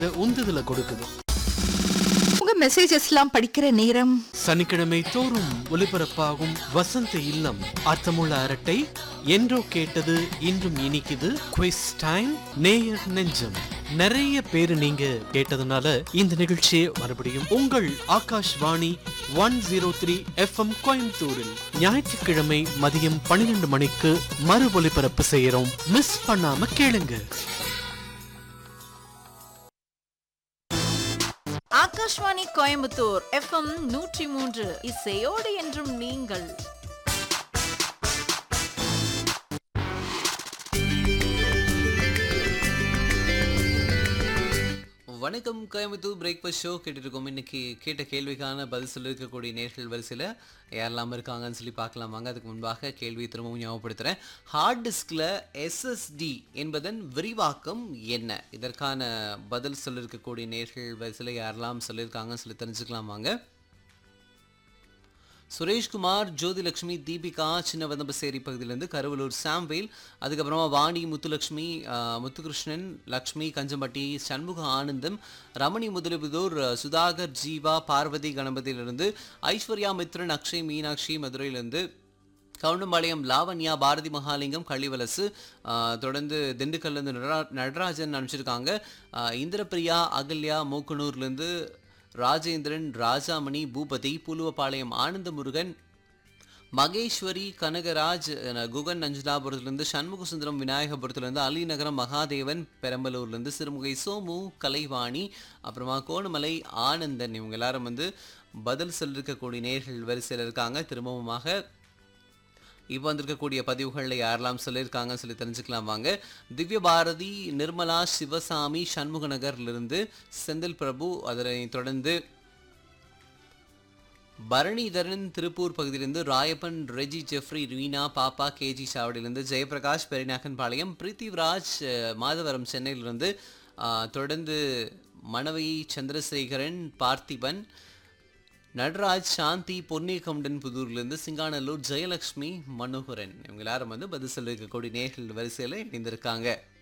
உந்துதலை கொடுக்குது உங்க மெசேஜஸ்லாம் படிக்கிற நேரம் சனிக்கிழமை தோறும் ஒலிபரப்பாகும் வசந்த இல்லம் அர்த்தமுள்ள அரட்டை என்றோ கேட்டது இன்றும் இனிக்குது குவிஸ் டைம் நேயர் நெஞ்சம் நிறைய பேரு நீங்க கேட்டதுனால இந்த நிகழ்ச்சியை மறுபடியும் உங்கள் Akashvani one zero three FM கோயம்புத்தூரில் ஞாயிற்றுக்கிழமை மதியம் பன்னிரெண்டு மணிக்கு மறு ஒலிபரப்பு செய்யறோம் மிஸ் பண்ணாம கேளுங்க ஆகாஷ்வாணி கோயம்புத்தூர் எஃப்எம் நூற்றி மூன்று இசையோடு என்றும் நீங்கள் வணக்கம் கோயம்புத்தூர் பிரேக்ஃபாஸ்ட் ஷோ கேட்டுருக்கோம் இன்னைக்கு கேட்ட கேள்விக்கான பதில் சொல்லியிருக்கக்கூடிய நேர்கள் வரிசையில் யாரெல்லாம் இருக்காங்கன்னு சொல்லி பார்க்கலாம் வாங்க அதுக்கு முன்பாக கேள்வி திரும்பவும் ஞாபகப்படுத்துகிறேன் ஹார்ட் டிஸ்கில் எஸ்எஸ்டி என்பதன் விரிவாக்கம் என்ன இதற்கான பதில் சொல்லியிருக்கக்கூடிய நேர்கள் வரிசையில் யாரெல்லாம் சொல்லியிருக்காங்கன்னு சொல்லி தெரிஞ்சுக்கலாம் வாங்க சுரேஷ்குமார் ஜோதிலட்சுமி தீபிகா சின்ன வதம்பசேரி பகுதியிலேருந்து கருவலூர் சாம்வேல் அதுக்கப்புறமா வாணி முத்துலட்சுமி ஆஹ், முத்துகிருஷ்ணன் லக்ஷ்மி கஞ்சம்பட்டி சண்முக ஆனந்தம் ரமணி முதலிபுதூர் ஆஹ், சுதாகர் ஜீவா பார்வதி கணபதியிலிருந்து ஐஸ்வர்யா மித்ரன் அக்ஷய் மீனாட்சி மதுரையிலிருந்து கவுண்டம்பாளையம் லாவண்யா பாரதி மகாலிங்கம் கள்ளிவலசு ஆஹ், தொடர்ந்து திண்டுக்கல்லேருந்து நடரா நடராஜன் அனுப்பிச்சிருக்காங்க ஆஹ், இந்திரபிரியா அகல்யா மூக்கனூர்லேருந்து ராஜேந்திரன் ராஜாமணி பூபதி பூலுவபாளையம் ஆனந்த முருகன் மகேஸ்வரி கனகராஜ் அஹ், குகன் நஞ்சுதாபுரத்துலேருந்து சண்முக சுந்தரம் விநாயகபுரத்துலேருந்து அலிநகரம் மகாதேவன் பெரம்பலூர்லேருந்து சிறுமுகை சோமு கலைவாணி அப்புறமா கோணமலை ஆனந்தன் இவங்க எல்லாரும் வந்து பதில் சொல்லிருக்கக்கூடிய நேர்கள் வரிசையில் இருக்காங்க திரும்பவுமாக இப்போ வந்திருக்கக்கூடிய பதிவுகளில் யாரெல்லாம் சொல்லியிருக்காங்கன்னு சொல்லி தெரிஞ்சுக்கலாம் வாங்க திவ்ய பாரதி நிர்மலா சிவசாமி சண்முகநகர்லேருந்து செந்தில் பிரபு அதனை தொடர்ந்து பரணிதரன் திருப்பூர் பகுதியிலிருந்து ராயப்பன் ரெஜி ஜெஃப்ரி ரீனா பாப்பா கேஜி சாவடியிலிருந்து ஜெயபிரகாஷ் பெரிநாகன் பாளையம் பிரித்திவ்ராஜ் அஹ், மாதவரம் சென்னையிலிருந்து அஹ், தொடர்ந்து மணவை சந்திரசேகரன் பார்த்திபன் நடராஜ் சாந்தி பொன்னியகவுண்டன் புதூர்லேருந்து சிங்கானல்லூர் ஜெயலக்ஷ்மி மனோகரன் இவங்க எல்லாரும் வந்து பதில் சொல்லியிருக்கக்கூடிய நேர்கள் வரிசையில் இணைந்திருக்காங்க